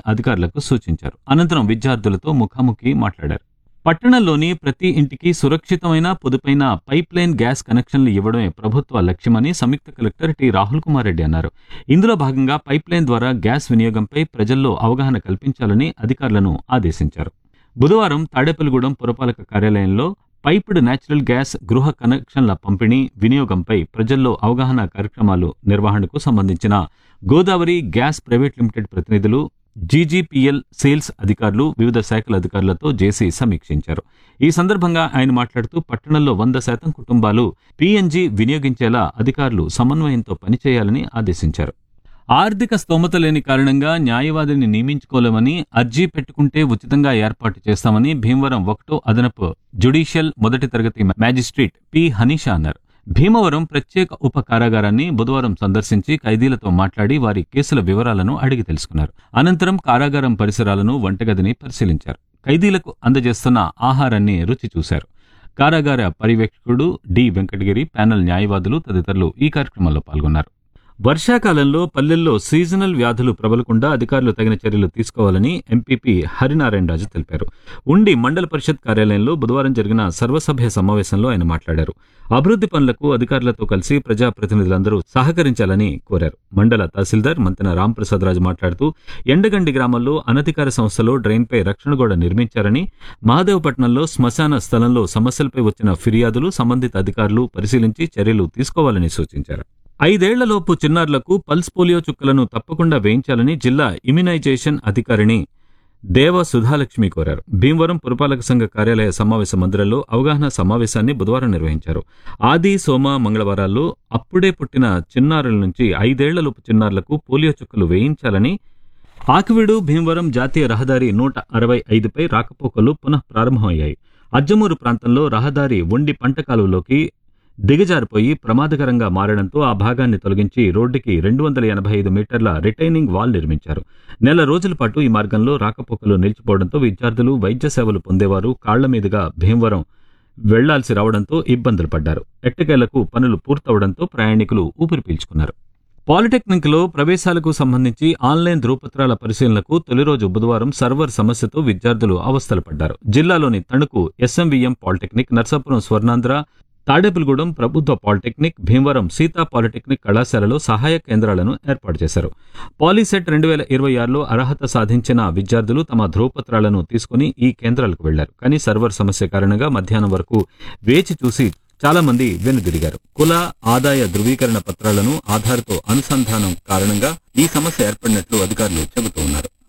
అధికారులకు సూచించారు అనంతరం విద్యార్థులతో ముఖాముఖి మాట్లాడారు పట్టణంలోని ప్రతి ఇంటికి సురక్షితమైన పొదుపైన పైప్ లైన్ గ్యాస్ కనెక్షన్లు ఇవ్వడమే ప్రభుత్వ లక్ష్యమని సంయుక్త కలెక్టర్ టి రాహుల్ కుమార్ రెడ్డి అన్నారు ఇందులో భాగంగా పైప్ లైన్ ద్వారా గ్యాస్ వినియోగంపై ప్రజల్లో అవగాహన కల్పించాలని అధికారులను ఆదేశించారు బుధవారం తాడేపల్లిగూడెం పురపాలక కార్యాలయంలో పైప్డ్ నేచురల్ గ్యాస్ గృహ కనెక్షన్ల పంపిణీ వినియోగంపై ప్రజల్లో అవగాహన కార్యక్రమాలు నిర్వహణకు సంబంధించిన గోదావరి గ్యాస్ ప్రైవేట్ లిమిటెడ్ ప్రతినిధులు జీజీపీఎల్ సేల్స్ అధికారులు వివిధ శాఖల అధికారులతో జేసీ సమీక్షించారు ఈ సందర్భంగా ఆయన మాట్లాడుతూ పట్టణంలో వంద శాతం కుటుంబాలు పీఎన్జీ వినియోగించేలా అధికారులు సమన్వయంతో పనిచేయాలని ఆదేశించారు ఆర్థిక స్తోమత లేని కారణంగా న్యాయవాదిని నియమించుకోలేమని అర్జీ పెట్టుకుంటే ఉచితంగా ఏర్పాటు చేస్తామని భీమవరం ఒకటో అదనపు జ్యుడిషియల్ మొదటి తరగతి మ్యాజిస్ట్రేట్ పి హనీషా అన్నారు భీమవరం ప్రత్యేక ఉప కారాగారాన్ని బుధవారం సందర్శించి ఖైదీలతో మాట్లాడి వారి కేసుల వివరాలను అడిగి తెలుసుకున్నారు అనంతరం కారాగారం పరిసరాలను వంటగదిని పరిశీలించారు ఖైదీలకు అందజేస్తున్న ఆహారాన్ని రుచి చూశారు కారాగార పర్యవేక్షకుడు డి వెంకటగిరి ప్యానెల్ న్యాయవాదులు తదితరులు ఈ కార్యక్రమంలో పాల్గొన్నారు వర్షాకాలంలో పల్లెల్లో సీజనల్ వ్యాధులు ప్రబలకుండా అధికారులు తగిన చర్యలు తీసుకోవాలని ఎంపీపీ హరినారాయణ రాజు తెలిపారు ఉండి మండల పరిషత్ కార్యాలయంలో బుధవారం జరిగిన సర్వసభ్య సమావేశంలో ఆయన మాట్లాడారు అభివృద్ధి పనులకు అధికారులతో కలిసి ప్రజాప్రతినిధులందరూ సహకరించాలని కోరారు మండల తహసీల్దార్ మంతెన రాంప్రసాద్ రాజు మాట్లాడుతూ ఎండగండి గ్రామంలో అనధికార సంస్థలో డ్రైన్పై రక్షణ గోడ నిర్మించారని మహాదేవపట్నంలో శ్మశాన స్థలంలో సమస్యలపై వచ్చిన ఫిర్యాదులు సంబంధిత అధికారులు పరిశీలించి చర్యలు తీసుకోవాలని సూచించారు ఐదేళ్లలోపు చిన్నారులకు పల్స్ పోలియో చుక్కలను తప్పకుండా వేయించాలని జిల్లా ఇమ్యునైజేషన్ అధికారిని దేవ సుధాలక్ష్మి కోరారు భీమవరం పురపాలక సంఘ కార్యాలయ సమావేశ మందిరంలో అవగాహన సమావేశాన్ని బుధవారం నిర్వహించారు ఆది సోమ మంగళవారాల్లో అప్పుడే పుట్టిన చిన్నారుల నుంచి ఐదేళ్లలోపు చిన్నారులకు పోలియో చుక్కలు వేయించాలని ఆకివీడు భీమవరం జాతీయ రహదారి నూట అరవై ఐదుపై రాకపోకలు పునః ప్రారంభమయ్యాయి అజ్జమూరు ప్రాంతంలో రహదారి వండి పంట కాలువలోకి దిగజారిపోయి ప్రమాదకరంగా మారడంతో ఆ భాగాన్ని తొలగించి రోడ్డుకి రెండు వందల ఎనభై ఐదు మీటర్ల రిటైనింగ్ వాల్ నిర్మించారు నెల రోజుల పాటు ఈ మార్గంలో రాకపోకలు నిలిచిపోవడంతో విద్యార్థులు వైద్య సేవలు పొందేవారు కాళ్ల మీదుగా భీమవరం వెళ్లాల్సి రావడంతో ఇబ్బందులు పడ్డారు ఎట్టకేలకు పనులు పూర్తవడంతో ప్రయాణికులు ఊపిరి పీల్చుకున్నారు పాలిటెక్నిక్ లో ప్రవేశాలకు సంబంధించి ఆన్లైన్ ధృవపత్రాల పరిశీలనకు తొలి రోజు బుధవారం సర్వర్ సమస్యతో విద్యార్థులు అవస్థలు పడ్డారు జిల్లాలోని తణుకు ఎస్ఎంవిఎం పాలిటెక్నిక్ నర్సాపురం స్వర్ణాంధ్ర తాడేపులగూడెం ప్రభుత్వ పాలిటెక్నిక్ భీమవరం సీతా పాలిటెక్నిక్ కళాశాలలో సహాయ కేంద్రాలను ఏర్పాటు చేశారు పాలీసెట్ రెండు వేల ఇరవై ఆరులో అర్హత సాధించిన విద్యార్థులు తమ ధ్రువపత్రాలను తీసుకుని ఈ కేంద్రాలకు వెళ్లారు కానీ సర్వర్ సమస్య కారణంగా మధ్యాహ్నం వరకు వేచి చూసి చాలా మంది వెనుదిరిగారు కుల ఆదాయ ధృవీకరణ పత్రాలను ఆధార్తో అనుసంధానం కారణంగా ఈ సమస్య ఏర్పడినట్లు అధికారులు చెబుతూ ఉన్నారు